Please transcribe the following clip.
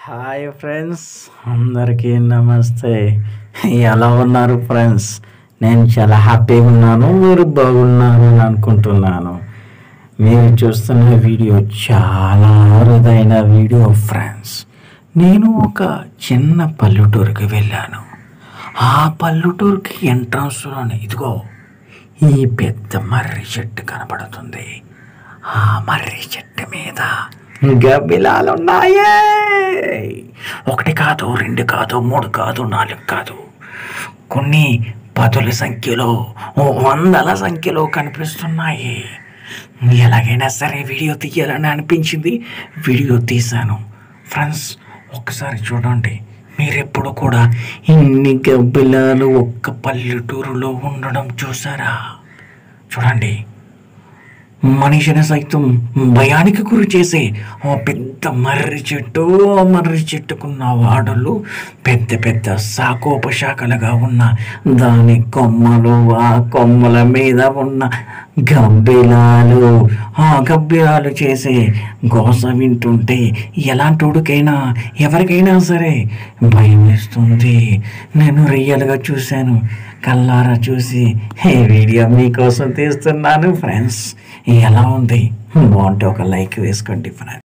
hi friends అందరికీ నమస్తే ఎలా ఉన్నారు ఫ్రెండ్స్ నేను చాలా హ్యాపీగా ఉన్నాను మీరు బాగున్నారు అని అనుకుంటున్నాను మీరు చూస్తున్న వీడియో చాలా అరుదైన వీడియో ఫ్రెండ్స్ నేను ఒక చిన్న పల్లెటూరుకి వెళ్ళాను ఆ పల్లెటూరుకి ఎంట్రన్స్లోనే ఇదిగో ఈ పెద్ద మర్రి చెట్టు కనబడుతుంది ఆ మర్రి చెట్టు మీద గబ్బిలాలు ఉన్నాయే ఒకటి కాదు రెండు కాదు మూడు కాదు నాలుగు కాదు కొన్ని పదుల సంఖ్యలో ఓ వందల సంఖ్యలో కనిపిస్తున్నాయి ఎలాగైనా సరే వీడియో తీయాలని అనిపించింది వీడియో తీశాను ఫ్రెండ్స్ ఒక్కసారి చూడండి మీరెప్పుడు కూడా ఇన్ని గబ్బిలాలు ఒక్క పల్లెటూరులో ఉండడం చూసారా చూడండి మనిషిని సైతం భయానికి గురి చేసే ఆ పెద్ద మర్రి చెట్టు ఆ మర్రి చెట్టుకున్న వాడలు పెద్ద పెద్ద శాఖోపశాఖలుగా ఉన్న దాని కొమ్మలు ఆ కొమ్మల మీద ఉన్న గబ్బిలాలు ఆ గబ్బిలాలు చేసే గోస వింటుంటే ఎలాంటోడికైనా ఎవరికైనా సరే భయం వేస్తుంది నేను రియల్గా చూశాను కల్లారా చూసి ఈ వీడియో మీకోసం తీస్తున్నాను ఫ్రెండ్స్ ఎలా ఉంది బాగుంటే ఒక లైక్ వేసుకోండి ఫ్రెండ్స్